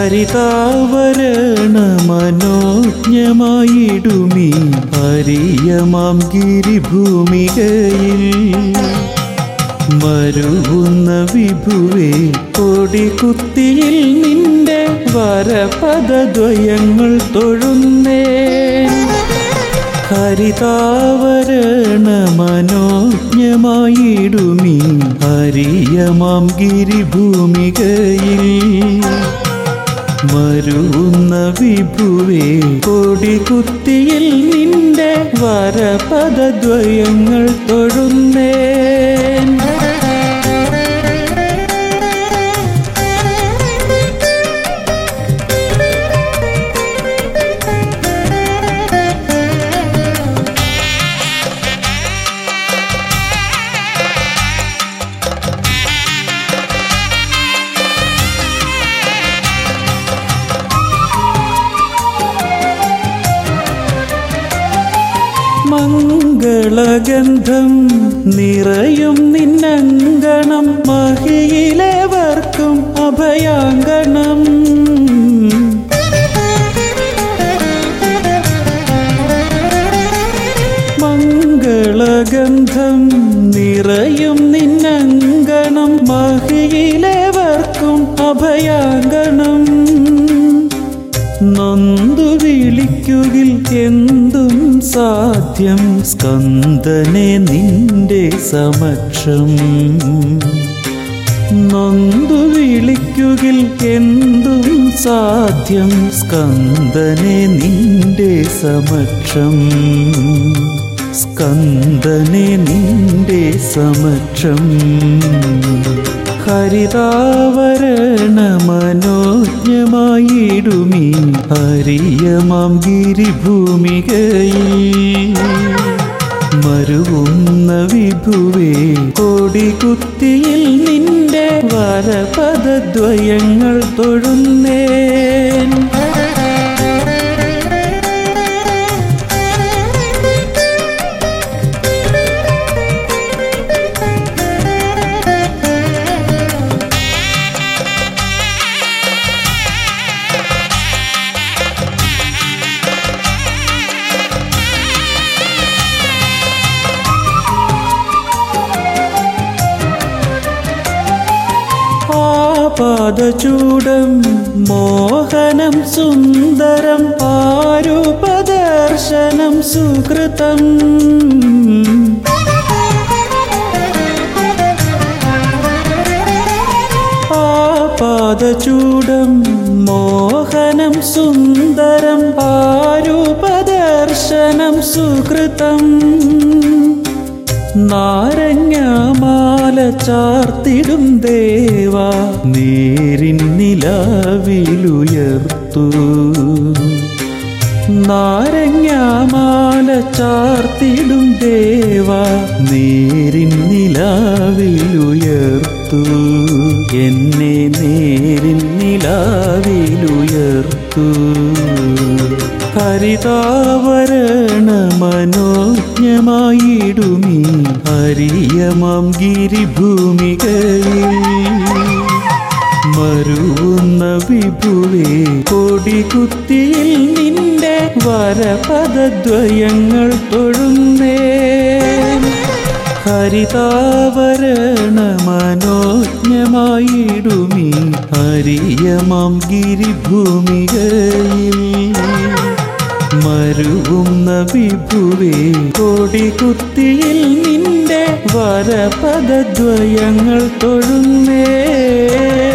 ഹരിതാവരണ മനോജ്ഞമായിടുമീ ഹരിയമാം ഗിരിഭൂമികയിൽ മരുവുന്ന വിഭുവേ കൊടികുത്തിയിൽ നിന്റെ വരപദദ്വയങ്ങൾ തൊഴുന്നേ ഹരിതാവരണ മനോജ്ഞമായിടുമീ ഹരിയമാം ഗിരിഭൂമികയിൽ മരുവുന്ന വിഭുവേ കൊടികുത്തിയിൽ നിന്റെ വരപദദ്വയങ്ങൾ തൊഴുന്നേൻ മംഗളഗന്ധം നിറയും നിന്നങ്കണം മഹിയിലേവർക്കും അഭയാങ്കണം മംഗളഗന്ധം നിറയും നിന്നങ്കണം മഹിയിലേവർക്കും അഭയാങ്കണം നൊന്തു വിളിക്കുകിൽ എന്തും സാധ്യം സ്കന്ദനെ നിന്റെ സമക്ഷം നൊന്തു വിളിക്കുകിൽ എന്തും സാധ്യം സ്കന്ദനെ നിന്റെ സമക്ഷം സ്കന്ദനെ നിന്റെ സമക്ഷം ഹരിതാവരണ മനോജ്ഞമായിടുമീ ഹരിയമാം ഗിരിഭൂമികയിൽ മരുവുന്ന വിഭുവേ കൊടികുത്തിയിൽ നിന്റെ വരപദദ്വയങ്ങൾ തൊഴുന്നേൻ പാദചൂടം മോഹനം സുന്ദരം ആരൂപദർശനം സുകൃതം പാദചൂടം മോഹനം സുന്ദരം ആരൂപദർശനം സുകൃതം നാരങ്ങാമാല ചാർത്തിടും ദേവ നേരിൻ നിലവിലുയർത്തു നാരങ്ങാമാല ചാർത്തിടും ദേവ നേരിൻ നിലവിലുയർത്തു എന്നെ നേരിൻ നിലവിലുയർത്തു ഹരിതാവരണ മനോജ്ഞമായിടുമീ ഹരിയമാം ഗിരിഭൂമികയിൽ മരുവുന്ന വിഭുവേ കൊടികുത്തിയിൽ നിന്റെ വരപദദ്വയങ്ങൾ തൊഴുന്നേ ഹരിതാവരണ മനോജ്ഞമായിടുമീ ഹരിയമാം ഗിരിഭൂമികയിൽ മരുവുന്ന വിഭുവേ കൊടികുത്തിയിൽ നിന്റെ വരപദദ്വയങ്ങൾ തൊഴുന്നേ